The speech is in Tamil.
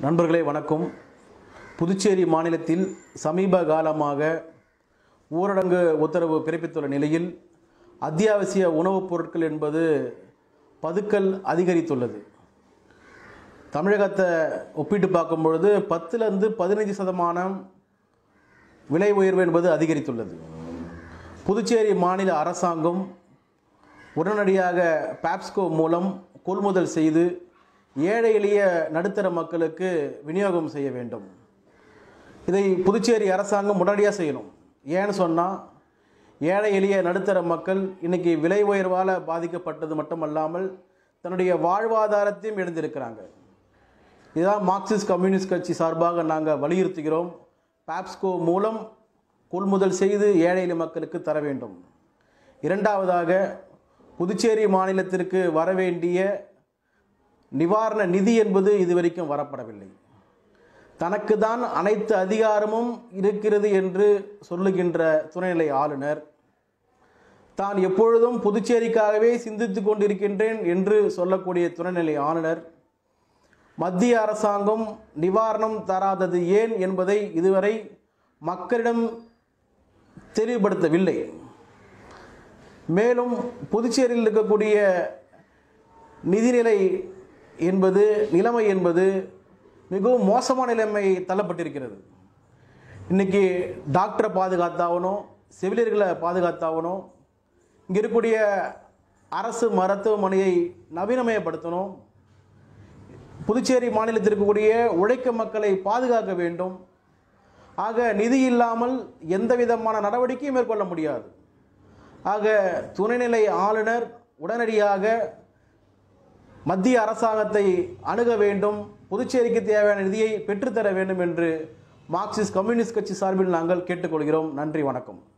நண்பர்களே வணக்கம் புதுச்சேரி மாநிலத்தில் சமீப காலமாக ஊரடங்கு உத்தரவு பிறப்பித்துள்ள நிலையில் அத்தியாவசிய உணவுப் பொருட்கள் என்பது பதுக்கல் அதிகரித்துள்ளது தமிழகத்தை ஒப்பிட்டு பார்க்கும் பொழுது பத்துலேருந்து பதினைஞ்சு சதமானம் விலை உயர்வு என்பது அதிகரித்துள்ளது புதுச்சேரி மாநில அரசாங்கம் உடனடியாக பாப்ஸ்கோ மூலம் கொள்முதல் செய்து ஏழை எளிய நடுத்தர மக்களுக்கு விநியோகம் செய்ய வேண்டும் இதை புதுச்சேரி அரசாங்கம் உடனடியாக செய்யணும் ஏன்னு சொன்னால் ஏழை எளிய நடுத்தர மக்கள் இன்னைக்கு விலை உயர்வால் பாதிக்கப்பட்டது மட்டுமல்லாமல் தன்னுடைய வாழ்வாதாரத்தையும் இழந்திருக்கிறாங்க இதுதான் மார்க்சிஸ்ட் கம்யூனிஸ்ட் கட்சி சார்பாக நாங்கள் வலியுறுத்துகிறோம் பாப்ஸ்கோ மூலம் கொள்முதல் செய்து ஏழை எளிய மக்களுக்கு தர வேண்டும் இரண்டாவதாக புதுச்சேரி மாநிலத்திற்கு வரவேண்டிய நிவாரண நிதி என்பது இதுவரைக்கும் வரப்படவில்லை தனக்கு தான் அனைத்து அதிகாரமும் இருக்கிறது என்று சொல்லுகின்ற துணைநிலை ஆளுநர் தான் எப்பொழுதும் புதுச்சேரிக்காகவே சிந்தித்து கொண்டிருக்கின்றேன் என்று சொல்லக்கூடிய துணைநிலை ஆளுநர் மத்திய அரசாங்கம் நிவாரணம் தராதது ஏன் என்பதை இதுவரை மக்களிடம் தெளிவுபடுத்தவில்லை மேலும் புதுச்சேரியில் இருக்கக்கூடிய நிதிநிலை என்பது நிலைமை என்பது மிகவும் மோசமான நிலைமை தள்ளப்பட்டிருக்கிறது இன்னைக்கு டாக்டரை பாதுகாத்தாகணும் செவிலியர்களை பாதுகாத்தாகணும் இங்கே இருக்கக்கூடிய அரசு மருத்துவமனையை நவீனமயப்படுத்தணும் புதுச்சேரி மாநிலத்தில் இருக்கக்கூடிய உழைக்கும் மக்களை பாதுகாக்க வேண்டும் ஆக நிதி இல்லாமல் எந்த விதமான நடவடிக்கையும் மேற்கொள்ள முடியாது ஆக துணைநிலை ஆளுநர் உடனடியாக மத்திய அரசாங்கத்தை அணுக வேண்டும் புதுச்சேரிக்கு தேவையான நிதியை பெற்றுத்தர வேண்டும் என்று மார்க்சிஸ்ட் கம்யூனிஸ்ட் கட்சி சார்பில் நாங்கள் கேட்டுக்கொள்கிறோம் நன்றி வணக்கம்